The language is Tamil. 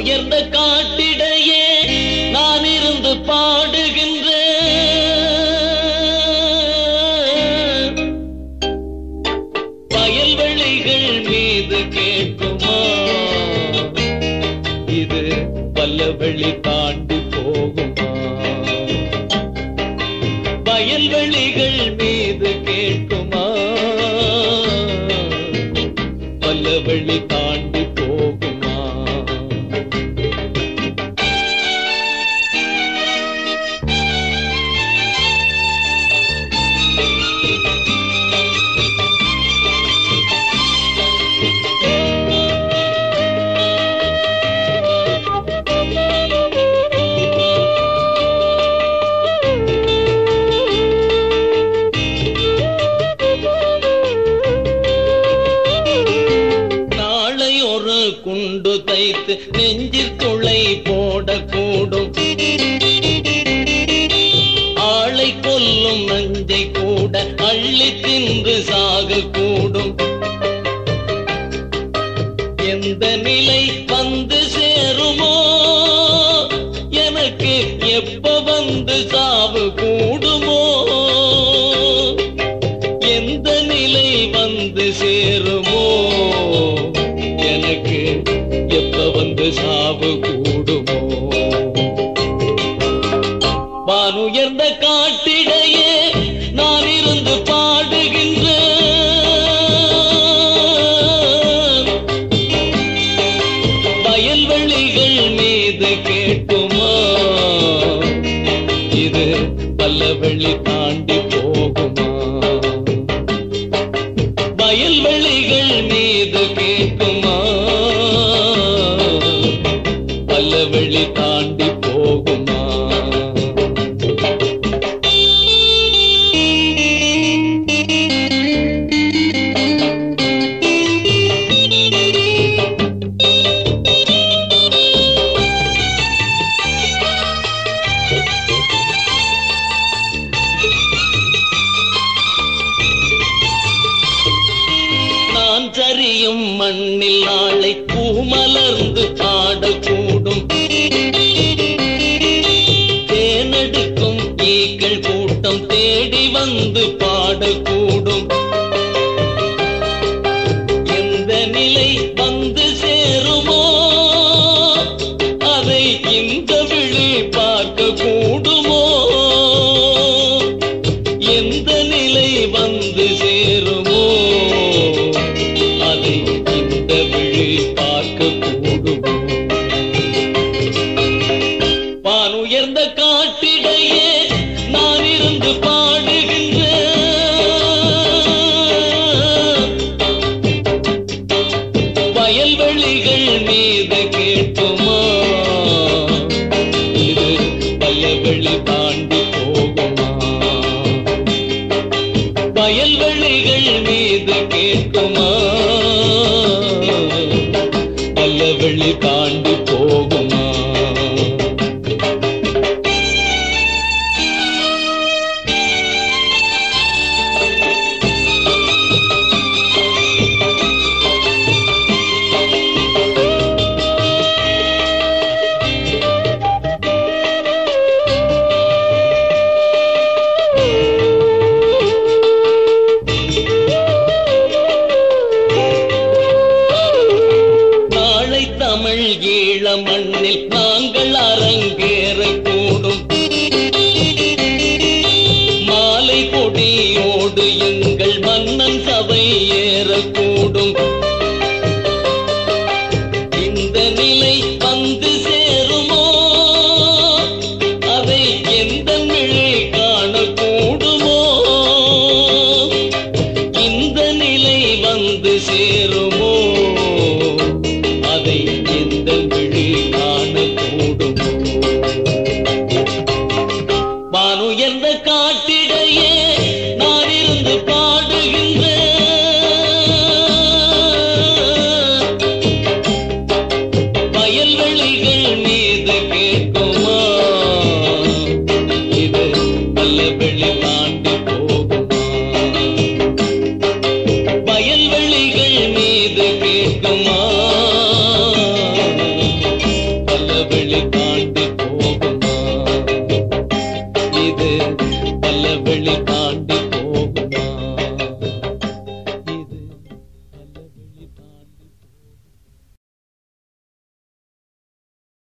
உயர்ந்த காட்டிடையே நான் இருந்து பாடுகின்ற வயல்வெளிகள் மீது கேட்குமா இது வல்லவெளி தாண்டி போகுமா வயல்வெளிகள் மீது கேட்குமா வல்லவெளி தாண்டி போகுமா நாளை ஒரு குண்டு தைத்து நெஞ்சில் துளை போடக்கூடும் ஆளை கொல்லும் நஞ்சை கூட அள்ளி தின்று சாகக்கூடும் எந்த நிலை வந்து சேருமோ எனக்கு எப்ப வந்து சாவு கூடுமோ எந்த நிலை வந்து சேருமோ எனக்கு எப்ப வந்து சாவு கூடுமோ வானுயர்ந்த காட்டிடையே நான் இருந்து பாடுகின்ற வயல்வெளிகள் மீது கேட்குமா இது பல்லவெளி தாண்டி போகுமா வயல்வெளிகள் மீது கேட்குமா பல்லவெளி தாண்டி போகுமா நான் சரியும் மண்ணில் நாளை பூமலர்ந்து ஆடக்கூடும் தேனெடுக்கும் ஈக்கள் கூட்டம் தேடி வந்து பாடக்கூடும் எந்த நிலை வந்து சேருமோ அதை இந்த விழி பார்க்க கூடுமோ எந்த நிலை வந்து சேருமோ அதை இந்த விழி பார்க்க கூடுமோ வான் உயர்ந்த காட்டிடையே நான் இருந்து பாடுகின்ற வயல்வெளிகள் மீது கேட்குமா இது வயல்வெளி தாண்டி போகுமா வயல்வெளிகள் மீது கேட்குமா வல்லவெளி தாண்டி போகுமா நாளை தமிழ் ஈழ மண்ணில் நாங்கள் அரங்கேறக்கூடும் மாலை கொடியோடு எங்கள் மன்னன் சபை ஏறக்கூடும் இந்த நிலை வந்து சேருமோ அதை எந்த விழி காணக்கூடுமோ இந்த நிலை வந்து சேருமோ அதை எந்த விழி காணக்கூடுமோ வானுயர்ந்த காட்டிடையே நான் இருந்து பாடுகின்ற வயல்வெளிகள் மீது கேட்குமா இது வல்லவெளி தாண்டி போகுமா வயல்வெளிகள் மீது கேட்குமா